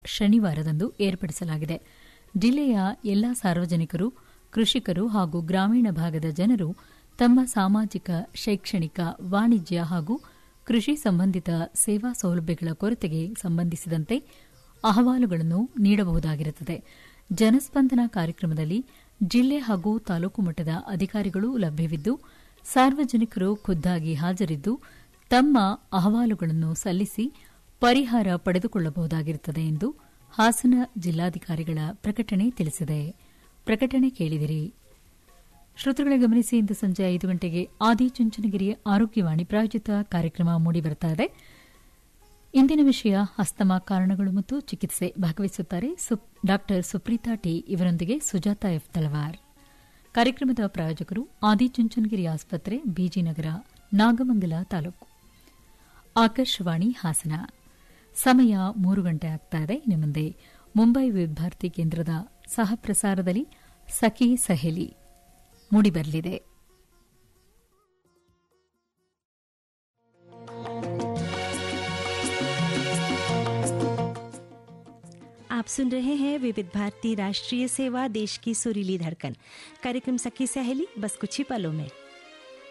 ಶನಿವಾರದಂದು ಏರ್ಪಡಿಸಲಾಗಿದೆ ಜಿಲ್ಲೆಯ ಎಲ್ಲಾ ಸಾರ್ವಜನಿಕರು ಕೃಷಿಕರು ಹಾಗೂ ಗ್ರಾಮೀಣ ಭಾಗದ ಜನರು ತಮ್ಮ ಸಾಮಾಜಿಕ ಶೈಕ್ಷಣಿಕ ವಾಣಿಜ್ಯ ಹಾಗೂ ಕೃಷಿ ಸಂಬಂಧಿತ ಸೇವಾ ಸೌಲಭ್ಯಗಳ ಕೊರತೆಗೆ ಸಂಬಂಧಿಸಿದಂತೆ ಅಹವಾಲುಗಳನ್ನು ನೀಡಬಹುದಾಗಿರುತ್ತದೆ ಜನಸ್ಪಂದನ ಕಾರ್ಯಕ್ರಮದಲ್ಲಿ ಜಿಲ್ಲೆ ಹಾಗೂ ತಾಲೂಕು ಮಟ್ಟದ ಅಧಿಕಾರಿಗಳು ಲಭ್ಯವಿದ್ದು ಸಾರ್ವಜನಿಕರು ಖುದ್ದಾಗಿ ಹಾಜರಿದ್ದು ತಮ್ಮ ಅಹವಾಲುಗಳನ್ನು ಸಲ್ಲಿಸಿ ಪರಿಹಾರ ಪಡೆದುಕೊಳ್ಳಬಹುದಾಗಿರುತ್ತದೆ ಎಂದು ಹಾಸನ ಜಿಲ್ಲಾಧಿಕಾರಿಗಳ ಪ್ರಕಟಣೆ ತಿಳಿಸಿದೆ ಪ್ರಕಟಣೆ ಕೇಳಿದಿರಿ ಶ್ರೋತೃಗಳೇ ಗಮನಿಸಿ ಇಂದು ಸಂಜೆ ಐದು ಗಂಟೆಗೆ ಆದಿಚುಂಚನಗಿರಿ ಆರೋಗ್ಯವಾಣಿ ಪ್ರಾಯೋಜಿತ ಕಾರ್ಯಕ್ರಮ ಮೂಡಿಬರುತ್ತಾ ಇದೆ ಇಂದಿನ ವಿಷಯ ಅಸ್ತಮಾ ಕಾರಣಗಳು ಮತ್ತು ಚಿಕಿತ್ಸೆ ಭಾಗವಹಿಸುತ್ತಾರೆ ಡಾ ಸುಪ್ರೀತಾ ಟಿ ಇವರೊಂದಿಗೆ ಸುಜಾತ ಎಫ್ ತಲವಾರ್ ಕಾರ್ಯಕ್ರಮದ ಪ್ರಾಯೋಜಕರು ಆದಿಚುಂಚನಗಿರಿ ಆಸ್ಪತ್ರೆ ಬಿಜಿನಗರ ನಾಗಮಂಗಲ ತಾಲೂಕು ಆಕಾಶವಾಣಿ ಹಾಸನ ಸಮಯ ಮೂರು ಗಂಟೆ ಆಗ್ತಾ ಇದೆ ಇನ್ನು ಮುಂದೆ ಮುಂಬೈ ವಿಭಾರತಿ ಕೇಂದ್ರದ ಸಹ ಪ್ರಸಾರದಲ್ಲಿ ಸಖಿ ಸಹೇಲಿ ಮೂಡಿಬರಲಿದೆ आप सुन रहे हैं विविध भारती राष्ट्रीय सेवा देश की सुरीली धड़कन कार्यक्रम सखी सहेली बस कुछ ही पलों में